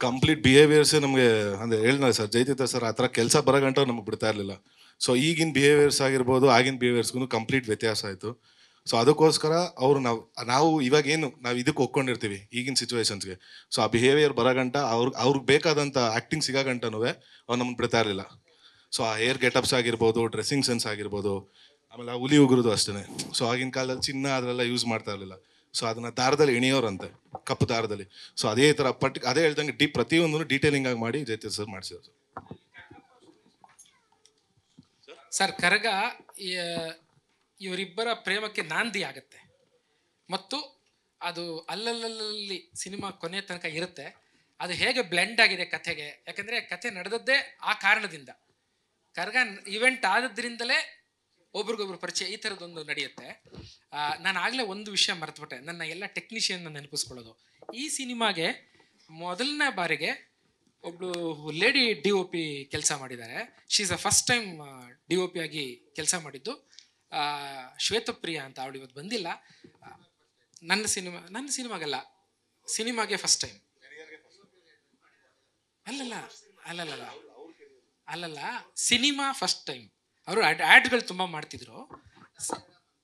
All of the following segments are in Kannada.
ಕಂಪ್ಲೀಟ್ ಬಿಹೇವಿಯರ್ಸೇ ನಮಗೆ ಅಂದರೆ ಹೇಳಿದ್ನಲ್ಲ ಸರ್ ಜೈತಿತ್ತ ಸರ್ ಆ ಥರ ಕೆಲಸ ಬರೋ ಗಂಟ ನಮಗೆ ಬಿಡ್ತಾ ಇರಲಿಲ್ಲ ಸೊ ಈಗಿನ ಬಿಹೇವಿಯರ್ಸ್ ಆಗಿರ್ಬೋದು ಆಗಿನ ಬಿಹೇವಿಯರ್ಸ್ಗೂ ಕಂಪ್ಲೀಟ್ ವ್ಯತ್ಯಾಸ ಆಯಿತು ಸೊ ಅದಕ್ಕೋಸ್ಕರ ಅವರು ನಾವು ನಾವು ಇವಾಗ ಏನು ನಾವು ಇದಕ್ಕೆ ಒಪ್ಕೊಂಡಿರ್ತೀವಿ ಈಗಿನ ಸಿಚುವೇಶನ್ಸ್ಗೆ ಸೊ ಆ ಬಿಹೇವಿಯರ್ ಬರೋ ಗಂಟ ಅವ್ರಿಗೆ ಅವ್ರಿಗೆ ಬೇಕಾದಂಥ ಆ್ಯಕ್ಟಿಂಗ್ ಸಿಗೋ ಗಂಟನೂ ಅವ್ರು ನಮ್ಗೆ ಬಿಡ್ತಾ ಇರಲಿಲ್ಲ ಸೊ ಆ ಹೇರ್ ಗೆಟಪ್ಸ್ ಆಗಿರ್ಬೋದು ಡ್ರೆಸ್ಸಿಂಗ್ ಸೆನ್ಸ್ ಆಗಿರ್ಬೋದು ಆಮೇಲೆ ಆ ಹುಲಿ ಉಗುರುದು ಅಷ್ಟೇ ಸೊ ಆಗಿನ ಕಾಲದಲ್ಲಿ ಚಿನ್ನ ಅದರೆಲ್ಲ ಯೂಸ್ ಮಾಡ್ತಾ ಇರಲಿಲ್ಲ ಸೊ ಅದನ್ನ ದಾರದಲ್ಲಿ ಎಣಿಯೋರಂತೆ ಕಪ್ಪು ದಾರದಲ್ಲಿ ಸೊ ಅದೇ ಥರ ಪಟ್ ಅದೇ ಹೇಳ್ದಂಗೆ ಡಿ ಪ್ರತಿಯೊಂದನ್ನು ಡೀಟೇಲಿಂಗ್ ಆಗಿ ಮಾಡಿ ಜೈತೆ ಸರ್ ಮಾಡಿಸಿದ್ರು ಸರ್ ಕರಗ ಈ- ಇವರಿಬ್ಬರ ಪ್ರೇಮಕ್ಕೆ ನಾಂದಿ ಆಗುತ್ತೆ ಮತ್ತು ಅದು ಅಲ್ಲಲ್ಲಲ್ಲಿ ಸಿನಿಮಾ ಕೊನೆ ತನಕ ಇರುತ್ತೆ ಅದು ಹೇಗೆ ಬ್ಲೆಂಡ್ ಆಗಿದೆ ಕಥೆಗೆ ಯಾಕಂದರೆ ಕಥೆ ನಡೆದದ್ದೇ ಆ ಕಾರಣದಿಂದ ಕರಗ ಇವೆಂಟ್ ಆದದ್ರಿಂದಲೇ ಒಬ್ರಿಗೊಬ್ರು ಪರಿಚಯ ಈ ಥರದೊಂದು ನಡೆಯುತ್ತೆ ಆ, ನಾನು ಆಗಲೇ ಒಂದು ವಿಷಯ ಮರೆತುಬಿಟ್ಟೆ ನನ್ನ ಎಲ್ಲ ಟೆಕ್ನಿಷಿಯನ್ನ ನೆನಪಿಸ್ಕೊಳ್ಳೋದು ಈ ಸಿನಿಮಾಗೆ ಮೊದಲನೇ ಬಾರಿಗೆ ಒಬ್ಳು ಲೇಡಿ ಡಿ ಒ ಪಿ ಕೆಲಸ ಮಾಡಿದ್ದಾರೆ she's a first time D O P ಆಗಿ ಕೆಲಸ ಮಾಡಿದ್ದು ಆ, ಶ್ವೇತಪ್ರಿಯ ಅಂತ ಅವಳು ಇವತ್ತು ಬಂದಿಲ್ಲ ಆ, ನನ್ನ ಸಿನಿಮಾ ನನ್ನ ಸಿನಿಮಾಗಲ್ಲ ಸಿನಿಮಾಗೆ ಫಸ್ಟ್ ಟೈಮ್ ಅಲ್ಲಲ್ಲ ಅಲ್ಲಲ್ಲ ಅಲ್ಲಲ್ಲ ಸಿನಿಮಾ ಫಸ್ಟ್ ಟೈಮ್ ಅವರು ಆ್ಯಡ್ಗಳು ತುಂಬ ಮಾಡ್ತಿದ್ರು ಸ-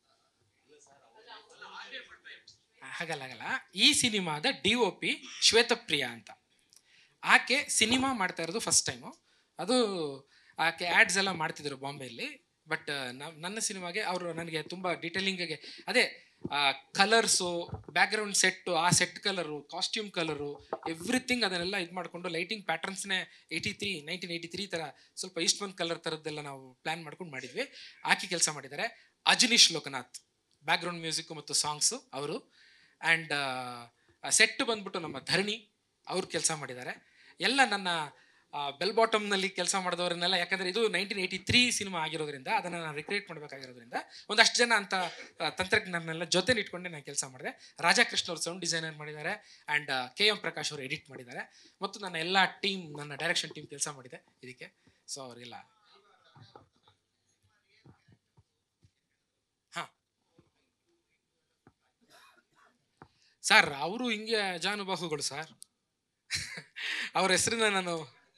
ಹಾಗಲ್ಲ ಹಾಗಲ್ಲ ಈ ಸಿನಿಮಾದ ಡಿ ಒ ಪಿ ಶ್ವೇತಪ್ರಿಯ ಅಂತ ಆಕೆ ಸಿನಿಮಾ ಮಾಡ್ತಾ ಇರೋದು ಫಸ್ಟ್ ಟೈಮು ಅದು ಆಕೆ ಆ್ಯಡ್ಸ್ ಎಲ್ಲ ಮಾಡ್ತಿದ್ರು ಬಾಂಬೆಯಲ್ಲಿ ಬಟ್ ನನ್ನ ಸಿನಿಮಾಗೆ ಅವರು ನನಗೆ ತುಂಬ ಡೀಟೇಲಿಂಗ್ಗೆ ಅದೇ ಕಲರ್ಸು ಬ್ಯಾಕ್ಗ್ರೌಂಡ್ ಸೆಟ್ಟು ಆ set colour costume colour everything ಅದನ್ನೆಲ್ಲ ಇದು ಮಾಡಿಕೊಂಡು ಲೈಟಿಂಗ್ ಪ್ಯಾಟರ್ನ್ಸ್ನೇ eighty three nineteen eighty three ಥರ ಸ್ವಲ್ಪ ಈಸ್ಟ್ ಬಂದ್ ಕಲರ್ ಥರದ್ದೆಲ್ಲ ನಾವು ಪ್ಲ್ಯಾನ್ ಮಾಡ್ಕೊಂಡು ಮಾಡಿದ್ವಿ ಆಕೆ ಕೆಲಸ ಮಾಡಿದ್ದಾರೆ ಅಜನೀಶ್ ಲೋಕನಾಥ್ ಬ್ಯಾಕ್ಗ್ರೌಂಡ್ ಮ್ಯೂಸಿಕ್ ಮತ್ತು ಸಾಂಗ್ಸು ಅವರು ಆ್ಯಂಡ್ ಸೆಟ್ ಬಂದ್ಬಿಟ್ಟು ನಮ್ಮ ಧರಣಿ ಅವ್ರು ಕೆಲಸ ಮಾಡಿದ್ದಾರೆ ಎಲ್ಲ ನನ್ನ ಬೆಲ್ ಬಾಟಮ್ನಲ್ಲಿ ಕೆಲಸ ಮಾಡಿದವರನ್ನೆಲ್ಲ ಯಾಕಂದರೆ ಇದು ನೈನ್ಟೀನ್ ಏಯ್ಟಿ ತ್ರೀ ಸಿನಿಮಾ ಆಗಿರೋದ್ರಿಂದ ಅದನ್ನು ನಾನು ರಿಕ್ರಿಯೇಟ್ ಮಾಡಬೇಕಾಗಿರೋದ್ರಿಂದ ಒಂದಷ್ಟು ಜನ ಅಂತ ಆ, ತಂತ್ರಜ್ಞರನ್ನೆಲ್ಲ ಜೊತೆಲಿ ಇಟ್ಕೊಂಡೆ ನಾನು ಕೆಲಸ ಮಾಡಿದೆ ರಾಜಾಕೃಷ್ಣ ಅವರು ಸೌಂಡ್ ಡಿಸೈನರ್ ಮಾಡಿದ್ದಾರೆ ಆ್ಯಂಡ್ ಕೆ ಎಂ ಪ್ರಕಾಶ್ ಅವರು ಎಡಿಟ್ ಮಾಡಿದ್ದಾರೆ ಮತ್ತು ನನ್ನ ಎಲ್ಲ ಟೀಮ್ ನನ್ನ ಡೈರೆಕ್ಷನ್ ಟೀಮ್ ಕೆಲಸ ಮಾಡಿದೆ ಇದಕ್ಕೆ ಸೊ ಅವರಿಗೆಲ್ಲ ಹಾಂ ಸರ್ ಅವರು ಹಿಂಗೆ ಅಜಾನುಬಾಹುಗಳು ಸರ್ ಅವ್ರ ಹೆಸರನ್ನ ನಾನು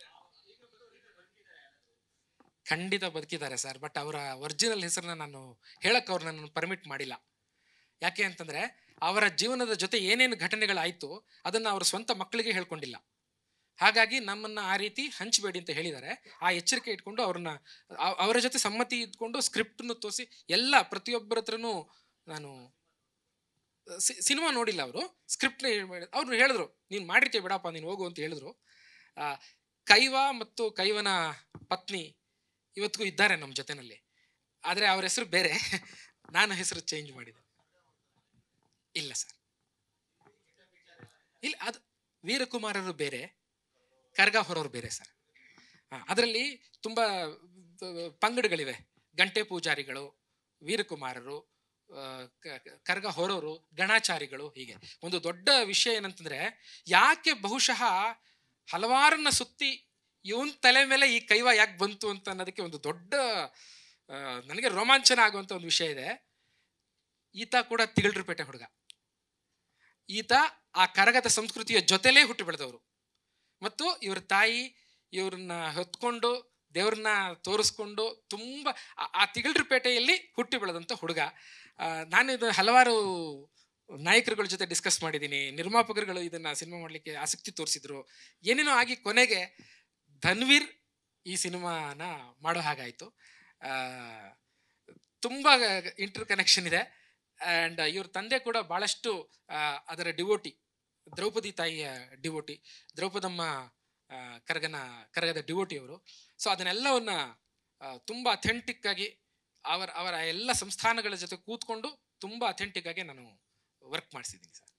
ಖಂಡಿತ ಬದುಕಿದ್ದಾರೆ ಸರ್ ಬಟ್ ಅವರ ಒರಿಜಿನಲ್ ಹೆಸರನ್ನ ನಾನು ಹೇಳಕ್ಕೆ ಅವ್ರು ನನ್ನನ್ನು ಪರ್ಮಿಟ್ ಮಾಡಿಲ್ಲ ಯಾಕೆ ಅಂತಂದರೆ ಅವರ ಜೀವನದ ಜೊತೆ ಏನೇನು ಘಟನೆಗಳಾಯಿತು ಅದನ್ನು ಅವ್ರ ಸ್ವಂತ ಮಕ್ಕಳಿಗೆ ಹೇಳ್ಕೊಂಡಿಲ್ಲ ಹಾಗಾಗಿ ನಮ್ಮನ್ನು ಆ ರೀತಿ ಹಂಚಬೇಡಿ ಅಂತ ಹೇಳಿದ್ದಾರೆ ಆ ಎಚ್ಚರಿಕೆ ಇಟ್ಕೊಂಡು ಅವ್ರನ್ನ ಅ- ಅವರ ಜೊತೆ ಸಮ್ಮತಿ ಇದ್ಕೊಂಡು ಸ್ಕ್ರಿಪ್ಟನ್ನು ತೋರಿಸಿ ಎಲ್ಲ ಪ್ರತಿಯೊಬ್ಬರ ಹತ್ರನೂ ನಾನು ಸಿ- ಸಿನಿಮಾ ನೋಡಿಲ್ಲ ಅವರು ಸ್ಕ್ರಿಪ್ಟ್ನ ಅವ್ರು ಹೇಳಿದ್ರು ನೀನು ಮಾಡಿರ್ತೀಯ ಬಿಡಪ್ಪ ನೀನು ಹೋಗು ಅಂತ ಹೇಳಿದ್ರು ಆ, ಕೈವ ಮತ್ತು ಕೈವನ ಪತ್ನಿ ಇವತ್ತಿಗೂ ಇದ್ದಾರೆ ನಮ್ಮ ಜೊತೆನಲ್ಲಿ ಆದರೆ ಅವ್ರ ಹೆಸರು ಬೇರೆ ನಾನು ಹೆಸರು ಚೇಂಜ್ ಮಾಡಿದೆ ಇಲ್ಲ ಸರ್ ಇಲ್ಲ ಅದು ವೀರಕುಮಾರರು ಬೇರೆ ಕರ್ಗ ಹೊರೋರು ಬೇರೆ ಸರ್ ಅದರಲ್ಲಿ ತುಂಬ ಪಂಗಡಗಳಿವೆ ಗಂಟೆ ಪೂಜಾರಿಗಳು ವೀರಕುಮಾರರು ಆ, ಕ- ಕ- ಕರ್ಗ ಹೊರೋರು ಗಣಾಚಾರಿಗಳು ಹೀಗೆ ಒಂದು ದೊಡ್ಡ ವಿಷಯ ಏನಂತಂದ್ರೆ ಯಾಕೆ ಬಹುಶಃ ಹಲವಾರನ್ನ ಸುತ್ತಿ ಇವನ್ ತಲೆ ಮೇಲೆ ಈ ಕೈವ ಯಾಕೆ ಬಂತು ಅಂತ ಅನ್ನೋದಕ್ಕೆ ಒಂದು ದೊಡ್ಡ ಆ, ನನಗೆ ರೋಮಾಂಚನ ಆಗುವಂಥ ಒಂದು ವಿಷಯ ಇದೆ ಈತ ಕೂಡ ತಿಗಳ್ರುಪೇಟೆ ಹುಡುಗ ಈತ ಆ ಕರಗದ ಸಂಸ್ಕೃತಿಯ ಜೊತೆಲೇ ಹುಟ್ಟು ಬೆಳೆದವರು ಮತ್ತು ಇವ್ರ ತಾಯಿ ಇವ್ರನ್ನ ಹೊತ್ಕೊಂಡು ದೇವ್ರನ್ನ ತೋರಿಸ್ಕೊಂಡು ತುಂಬ ಆ- ಆ ತಿಗಳ್ರುಪೇಟೆಯಲ್ಲಿ ಹುಟ್ಟಿ ಬೆಳೆದಂಥ ಹುಡುಗ ಆ, ನಾನು ಇದು ಹಲವಾರು ನಾಯಕರುಗಳ ಜೊತೆ ಡಿಸ್ಕಸ್ ಮಾಡಿದ್ದೀನಿ ನಿರ್ಮಾಪಕರುಗಳು ಇದನ್ನ ಸಿನಿಮಾ ಮಾಡಲಿಕ್ಕೆ ಆಸಕ್ತಿ ತೋರಿಸಿದ್ರು ಏನೇನೋ ಆಗಿ ಕೊನೆಗೆ ಧನ್ವೀರ್ ಈ ಸಿನಿಮಾನ ಮಾಡೋ ಹಾಗಾಯಿತು ತುಂಬ ಇಂಟರ್ ಕನೆಕ್ಷನ್ ಇದೆ ಆ್ಯಂಡ್ ಇವ್ರ ತಂದೆ ಕೂಡ ಭಾಳಷ್ಟು ಆ, ಅದರ ಡಿವೋಟಿ ದ್ರೌಪದಿ ತಾಯಿಯ ಡಿವೋಟಿ ದ್ರೌಪದಮ್ಮ ಆ, ಕರಗನ ಕರಗದ ಡಿವೋಟಿ ಅವರು ಸೊ ಅದನ್ನೆಲ್ಲವನ್ನ ಆ, ತುಂಬ ಅಥೆಂಟಿಕ್ ಆಗಿ ಅವರ ಅವರ ಎಲ್ಲ ಸಂಸ್ಥಾನಗಳ ಜೊತೆ ಕೂತ್ಕೊಂಡು ತುಂಬ ಅಥೆಂಟಿಕ್ ಆಗಿ ನಾನು ವರ್ಕ್ ಮಾಡಿಸಿದ್ದೀನಿ ಸರ್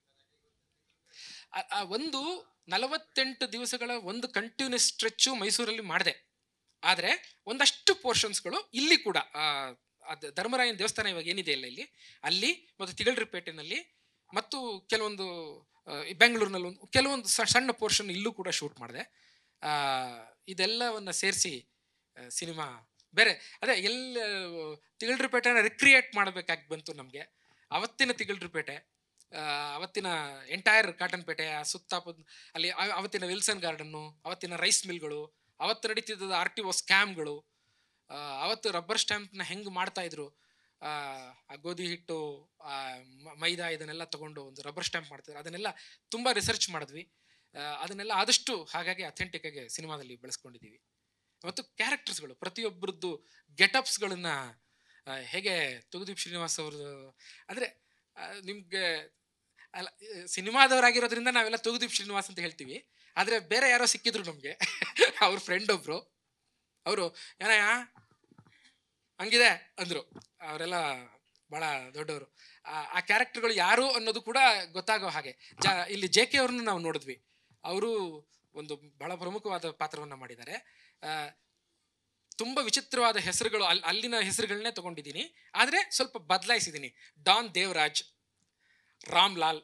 ಆ- ಆ ಒಂದು ನಲವತ್ತೆಂಟು ದಿವಸಗಳ ಒಂದು ಕಂಟಿನ್ಯೂಸ್ ಸ್ಟ್ರೆಚ್ಚು ಮೈಸೂರಲ್ಲಿ ಮಾಡಿದೆ ಆದರೆ ಒಂದಷ್ಟು ಪೋರ್ಷನ್ಸ್ಗಳು ಇಲ್ಲಿ ಕೂಡ ಆ, ಅದು ಧರ್ಮರಾಯನ ದೇವಸ್ಥಾನ ಇವಾಗ ಏನಿದೆ ಇಲ್ಲ ಇಲ್ಲಿ ಅಲ್ಲಿ ಮತ್ತು ತಿಗಳ್ರಿಪೇಟೆನಲ್ಲಿ ಮತ್ತು ಕೆಲವೊಂದು ಆ, ಈ ಬೆಂಗಳೂರಿನಲ್ಲಿ ಒಂದು ಕೆಲವೊಂದು ಸ- ಸಣ್ಣ ಪೋರ್ಷನ್ ಇಲ್ಲೂ ಕೂಡ ಶೂಟ್ ಮಾಡಿದೆ ಇದೆಲ್ಲವನ್ನು ಸೇರಿಸಿ ಸಿನಿಮಾ ಬೇರೆ ಅದೇ ಎಲ್ಲ ತಿಗಳ್ರಿಪೇಟೆನ ರಿಕ್ರಿಯೇಟ್ ಮಾಡಬೇಕಾಗಿ ಬಂತು ನಮಗೆ ಅವತ್ತಿನ ತಿಗಳ್ರಿಪೇಟೆ ಆ, ಅವತ್ತಿನ ಎಂಟೈರ್ ಕಾಟನ್ ಪೇಟೆ ಆ ಸುತ್ತ ಪುತ್ತ- ಅಲ್ಲಿ ಆ- ಅವತ್ತಿನ ವಿಲ್ಸನ್ ಗಾರ್ಡನ್ನು ಅವತ್ತಿನ ರೈಸ್ ಮಿಲ್ಗಳು ಅವತ್ತು ನಡೀತಿದ್ದ ಆರ್ ಟಿ ಒ ಸ್ಕ್ಯಾಮ್ಗಳು ಅವತ್ತು ರಬ್ಬರ್ ಸ್ಟ್ಯಾಂಪ್ನ ಹೆಂಗೆ ಮಾಡ್ತಾ ಇದ್ರು ಆ ಆ ಗೋಧಿ ಹಿಟ್ಟು ಆ ಮ- ಮೈದಾ ಇದನ್ನೆಲ್ಲ ತಗೊಂಡು ಒಂದು ರಬ್ಬರ್ ಸ್ಟ್ಯಾಂಪ್ ಮಾಡ್ತಿದ್ರು ಅದನ್ನೆಲ್ಲ ತುಂಬ ರಿಸರ್ಚ್ ಮಾಡಿದ್ವಿ ಆ, ಅದನ್ನೆಲ್ಲ ಆದಷ್ಟು ಹಾಗಾಗಿ ಅಥೆಂಟಿಕ್ ಆಗಿ ಸಿನಿಮಾದಲ್ಲಿ ಬೆಳೆಸ್ಕೊಂಡಿದ್ದೀವಿ ಮತ್ತು ಕ್ಯಾರೆಕ್ಟರ್ಸ್ಗಳು ಪ್ರತಿಯೊಬ್ಬರದ್ದು ಗೆಟಪ್ಸ್ಗಳನ್ನ ಹೇಗೆ ತುಗುದೀಪ್ ಶ್ರೀನಿವಾಸ್ ಅವ್ರದ್ದು ಅಂದರೆ ನಿಮಗೆ ಅಲ್ಲ ಸಿನಿಮಾದವರಾಗಿರೋದ್ರಿಂದ ನಾವೆಲ್ಲ ತುಗುದೀಪ್ ಶ್ರೀನಿವಾಸ್ ಅಂತ ಹೇಳ್ತೀವಿ ಆದರೆ ಬೇರೆ ಯಾರೋ ಸಿಕ್ಕಿದ್ರು ನಮಗೆ ಅವ್ರ ಫ್ರೆಂಡ್ ಒಬ್ರು ಅವರು ಏನಯ್ಯ ಹಂಗಿದೆ ಅಂದರು ಅವರೆಲ್ಲ ಭಾಳ ದೊಡ್ಡವರು ಆ- ಆ ಕ್ಯಾರೆಕ್ಟರ್ಗಳು ಯಾರು ಅನ್ನೋದು ಕೂಡ ಗೊತ್ತಾಗೋ ಹಾಗೆ ಜಾ ಇಲ್ಲಿ ಜೆ ಕೆ ಅವ್ರನ್ನ ನಾವು ನೋಡಿದ್ವಿ ಅವರು ಒಂದು ಬಹಳ ಪ್ರಮುಖವಾದ ಪಾತ್ರವನ್ನು ಮಾಡಿದ್ದಾರೆ ಆ, ತುಂಬ ವಿಚಿತ್ರವಾದ ಹೆಸರುಗಳು ಅಲ್ಲಿ ಅಲ್ಲಿನ ಹೆಸರುಗಳನ್ನೇ ತಗೊಂಡಿದ್ದೀನಿ ಆದರೆ ಸ್ವಲ್ಪ ಬದಲಾಯಿಸಿದ್ದೀನಿ ಡಾನ್ ದೇವರಾಜ್ ರಾಮ್ ಲಾಲ್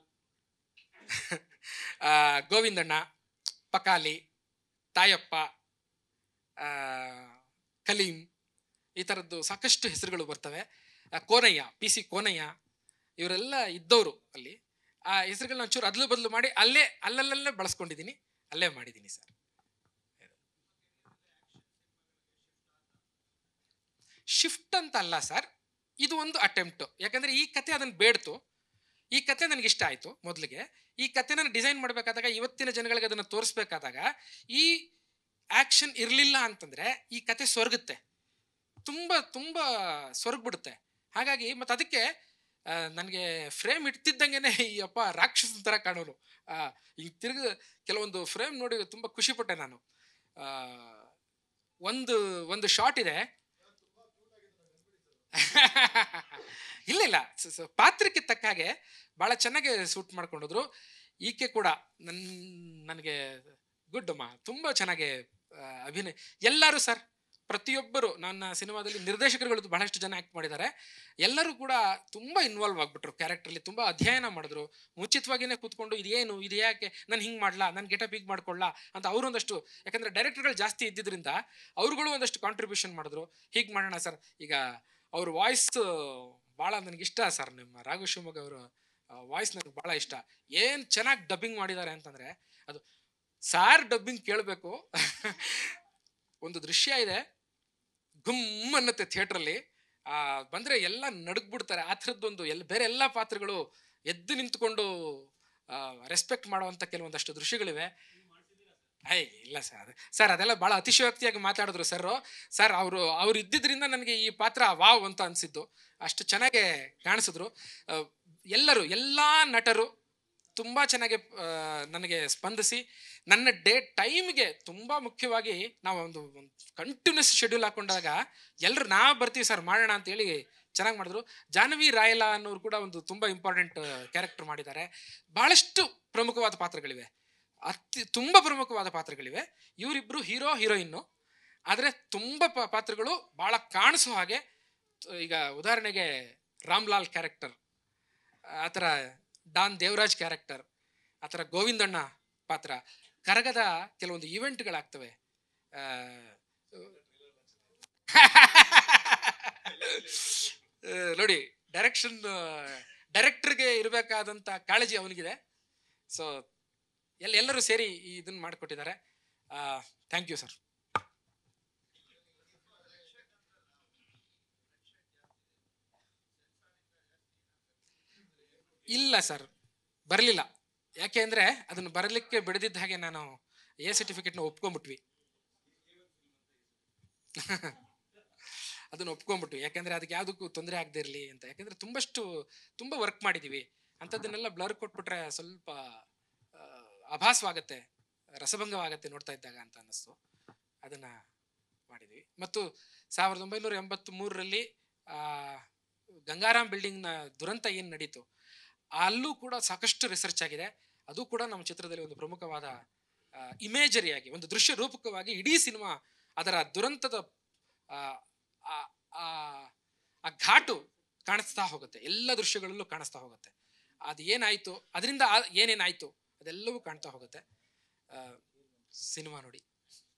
ಆ, ಗೋವಿಂದಣ್ಣ ಪಕಾಲಿ ತಾಯಪ್ಪ ಆ, ಕಲೀಂ ಈ ಥರದ್ದು ಸಾಕಷ್ಟು ಹೆಸರುಗಳು ಬರ್ತವೆ ಆ, ಕೋನಯ್ಯ ಪಿ ಸಿ ಕೋನಯ್ಯ ಇವರೆಲ್ಲ ಇದ್ದವರು ಅಲ್ಲಿ ಆ ಹೆಸರುಗಳನ್ನ ಒಂಚೂರು ಅದಲು ಬದಲು ಮಾಡಿ ಅಲ್ಲೇ ಅಲ್ಲಲ್ಲೇ ಬಳಸ್ಕೊಂಡಿದ್ದೀನಿ ಅಲ್ಲೇ ಮಾಡಿದ್ದೀನಿ ಸರ್ ಶಿಫ್ಟ್ ಅಂತ ಅಲ್ಲ ಸರ್ ಇದು ಒಂದು ಅಟೆಂಪ್ಟು ಯಾಕಂದ್ರೆ ಈ ಕತೆ ಅದನ್ನು ಬೇಡ್ತು ಈ ಕತೆ ನನಗೆ ಇಷ್ಟ ಆಯಿತು ಮೊದಲಿಗೆ ಈ ಕತೆ ನಾನು ಡಿಸೈನ್ ಮಾಡಬೇಕಾದಾಗ ಇವತ್ತಿನ ಜನಗಳಿಗೆ ಅದನ್ನು ತೋರಿಸ್ಬೇಕಾದಾಗ ಈ ಆ್ಯಕ್ಷನ್ ಇರಲಿಲ್ಲ ಅಂತಂದರೆ ಈ ಕತೆ ಸ್ವರ್ಗುತ್ತೆ ತುಂಬ ತುಂಬ ಸ್ವರ್ಗ್ಬಿಡುತ್ತೆ ಹಾಗಾಗಿ ಮತ್ತು ಅದಕ್ಕೆ ನನಗೆ ಫ್ರೇಮ್ ಇಡ್ತಿದ್ದಂಗೆ ಈ ಅಪ್ಪ ರಾಕ್ಷಸನ ಥರ ಕಾಣೋನು ಈಗ ತಿರುಗಿ ಕೆಲವೊಂದು ಫ್ರೇಮ್ ನೋಡಿ ತುಂಬ ಖುಷಿಪಟ್ಟೆ ನಾನು ಆ, ಒಂದು ಒಂದು ಶಾಟ್ ಇದೆ ಇಲ್ಲ ಇಲ್ಲ ಸ- ಸ- ಪಾತ್ರಕ್ಕೆ ತಕ್ಕ ಹಾಗೆ ಭಾಳ ಚೆನ್ನಾಗಿ ಸೂಟ್ ಮಾಡ್ಕೊಂಡೋದ್ರು ಈಕೆ ಕೂಡ ನನ್ ನನಗೆ ಗುಡ್ ಅಮ್ಮ ತುಂಬ ಚೆನ್ನಾಗಿ ಆ, ಅಭಿನಯ ಎಲ್ಲರೂ ಸರ್ ಪ್ರತಿಯೊಬ್ಬರು ನನ್ನ ಸಿನಿಮಾದಲ್ಲಿ ನಿರ್ದೇಶಕರುಗಳು ಬಹಳಷ್ಟು ಜನ ಆ್ಯಕ್ಟ್ ಮಾಡಿದ್ದಾರೆ ಎಲ್ಲರೂ ಕೂಡ ತುಂಬ ಇನ್ವಾಲ್ವ್ ಆಗಿಬಿಟ್ರು ಕ್ಯಾರೆಕ್ಟ್ರಲ್ಲಿ ತುಂಬ ಅಧ್ಯಯನ ಮಾಡಿದ್ರು ಮುಂಚಿತವಾಗಿಯೇ ಕೂತ್ಕೊಂಡು ಇದೇನು ಇದು ಯಾಕೆ ನಾನು ಹಿಂಗೆ ಮಾಡ್ಲಾ ನಾನು ಗೆಟಪ್ ಹೀಗೆ ಮಾಡ್ಕೊಳ್ಳಾ ಅಂತ ಅವರು ಒಂದಷ್ಟು ಯಾಕಂದರೆ ಡೈರೆಕ್ಟರ್ಗಳು ಜಾಸ್ತಿ ಇದ್ದಿದ್ದರಿಂದ ಅವ್ರುಗಳು ಒಂದಷ್ಟು ಕಾಂಟ್ರಿಬ್ಯೂಷನ್ ಮಾಡಿದ್ರು ಹೀಗೆ ಮಾಡೋಣ ಸರ್ ಈಗ ಅವ್ರ ವಾಯ್ಸ್ ಭಾಳ ನನಗೆ ಇಷ್ಟ ಸರ್ ನಿಮ್ಮ ರಾಘು ಶಿವಮೊಗ್ಗ ಅವರ ವಾಯ್ಸ್ ನನಗೆ ಭಾಳ ಇಷ್ಟ ಏನು ಚೆನ್ನಾಗಿ ಡಬ್ಬಿಂಗ್ ಮಾಡಿದ್ದಾರೆ ಅಂತಂದರೆ ಅದು ಸಾರ್ ಡಬ್ಬಿಂಗ್ ಕೇಳಬೇಕು ಒಂದು ದೃಶ್ಯ ಇದೆ ಗುಮ್ ಅನ್ನತ್ತೆ ಥಿಯೇಟ್ರಲ್ಲಿ ಬಂದರೆ ಎಲ್ಲ ನಡುಗ್ಬಿಡ್ತಾರೆ ಆ ಥರದ್ದೊಂದು ಎಲ್ಲ ಬೇರೆ ಎಲ್ಲ ಪಾತ್ರಗಳು ಎದ್ದು ನಿಂತ್ಕೊಂಡು ರೆಸ್ಪೆಕ್ಟ್ ಮಾಡುವಂಥ ಕೆಲವೊಂದಷ್ಟು ದೃಶ್ಯಗಳಿವೆ ಐ ಇಲ್ಲ ಸರ್ ಅದು ಸರ್ ಅದೆಲ್ಲ ಭಾಳ ಅತಿಶಯೋಕ್ತಿಯಾಗಿ ಮಾತಾಡಿದ್ರು ಸರ್ ಸರ್ ಅವರು ಅವ್ರು ಇದ್ದಿದ್ರಿಂದ ನನಗೆ ಈ ಪಾತ್ರ ವಾವ್ ಅಂತ ಅನಿಸಿದ್ದು ಅಷ್ಟು ಚೆನ್ನಾಗೆ ಕಾಣಿಸಿದ್ರು ಆ, ಎಲ್ಲರೂ ಎಲ್ಲ ನಟರು ತುಂಬ ಚೆನ್ನಾಗಿ ಆ, ನನಗೆ ಸ್ಪಂದಿಸಿ ನನ್ನ ಡೇ ಟೈಮ್ಗೆ ತುಂಬ ಮುಖ್ಯವಾಗಿ ನಾವು ಒಂದು ಕಂಟಿನ್ಯೂಸ್ ಶೆಡ್ಯೂಲ್ ಹಾಕೊಂಡಾಗ ಎಲ್ಲರೂ ನಾ ಬರ್ತೀವಿ ಸರ್ ಮಾಡೋಣ ಅಂತೇಳಿ ಚೆನ್ನಾಗಿ ಮಾಡಿದ್ರು ಜಾಹ್ನವಿ ರಾಯಲ ಅನ್ನೋರು ಕೂಡ ಒಂದು ತುಂಬ ಇಂಪಾರ್ಟೆಂಟ್ ಕ್ಯಾರೆಕ್ಟರ್ ಮಾಡಿದ್ದಾರೆ ಭಾಳಷ್ಟು ಪ್ರಮುಖವಾದ ಪಾತ್ರಗಳಿವೆ ಅತಿ ತುಂಬ ಪ್ರಮುಖವಾದ ಪಾತ್ರಗಳಿವೆ ಇವರಿಬ್ಬರು ಹೀರೋ ಹೀರೋಯಿನ್ನು ಆದರೆ ತುಂಬ ಪ- ಪಾತ್ರಗಳು ಭಾಳ ಕಾಣಿಸೋ ಹಾಗೆ ತ- ಈಗ ಉದಾಹರಣೆಗೆ ರಾಮ್ಲಾಲ್ ಕ್ಯಾರೆಕ್ಟರ್ ಆ ಥರ ಡಾನ್ ದೇವರಾಜ್ ಕ್ಯಾರೆಕ್ಟರ್ ಆ ಥರ ಗೋವಿಂದಣ್ಣ ಪಾತ್ರ ಕರಗದ ಕೆಲವೊಂದು ಇವೆಂಟ್ಗಳಾಗ್ತವೆ ಆ, ಆ, ನೋಡಿ ಡೈರೆಕ್ಷನ್ ಡೈರೆಕ್ಟರ್ಗೆ ಇರಬೇಕಾದಂಥ ಕಾಳಜಿ ಅವನಿಗಿದೆ ಸೊ ಎಲ್ಲ ಎಲ್ಲರೂ ಸೇರಿ ಈ ಇದನ್ನ ಮಾಡಿಕೊಟ್ಟಿದ್ದಾರೆ ಥ್ಯಾಂಕ್ ಯು ಸರ್ ಇಲ್ಲ ಸರ್ ಬರಲಿಲ್ಲ ಯಾಕೆ ಅಂದರೆ ಅದನ್ನು ಬರಲಿಕ್ಕೆ ಬಿಡದಿದ್ದ ಹಾಗೆ ನಾನು ಎ ಸರ್ಟಿಫಿಕೇಟ್ನ ಒಪ್ಕೊಂಡ್ಬಿಟ್ವಿ ಅದನ್ನು ಒಪ್ಕೊಂಡ್ಬಿಟ್ವಿ ಯಾಕೆಂದರೆ ಅದಕ್ಕೆ ಯಾವುದಕ್ಕೂ ತೊಂದರೆ ಆಗದೆ ಇರಲಿ ಅಂತ ಯಾಕೆಂದರೆ ತುಂಬಷ್ಟು ತುಂಬ ವರ್ಕ್ ಮಾಡಿದ್ದೀವಿ ಅಂಥದ್ದನ್ನೆಲ್ಲ ಬ್ಲರ್ ಕೊಟ್ಬಿಟ್ರೆ ಸ್ವಲ್ಪ ಆ, ಆಭಾಸವಾಗತ್ತೆ ರಸಭಂಗವಾಗತ್ತೆ ನೋಡ್ತಾ ಇದ್ದಾಗ ಅಂತ ಅನ್ನಿಸ್ತು ಅದನ್ನು ಮಾಡಿದ್ವಿ ಮತ್ತು ಸಾವಿರದ ಒಂಬೈನೂರ ಎಂಬತ್ತ್ ಮೂರರಲ್ಲಿ ಗಂಗಾರಾಮ್ ಬಿಲ್ಡಿಂಗ್ನ ದುರಂತ ಏನು ನಡೀತು ಅಲ್ಲೂ ಕೂಡ ಸಾಕಷ್ಟು ರಿಸರ್ಚ್ ಆಗಿದೆ ಅದು ಕೂಡ ನಮ್ಮ ಚಿತ್ರದಲ್ಲಿ ಒಂದು ಪ್ರಮುಖವಾದ ಇಮೇಜರಿಯಾಗಿ ಒಂದು ದೃಶ್ಯ ರೂಪಕವಾಗಿ ಇಡೀ ಸಿನಿಮಾ ಅದರ ದುರಂತದ ಆ, ಆ, ಆ, ಆ ಘಾಟು ಕಾಣಿಸ್ತಾ ಹೋಗುತ್ತೆ ಎಲ್ಲ ದೃಶ್ಯಗಳಲ್ಲೂ ಕಾಣಿಸ್ತಾ ಹೋಗುತ್ತೆ ಅದು ಏನಾಯಿತು ಅದರಿಂದ ಏನೇನಾಯಿತು ಅದೆಲ್ಲವೂ ಕಾಣ್ತಾ ಹೋಗುತ್ತೆ ಸಿನಿಮಾ ನೋಡಿ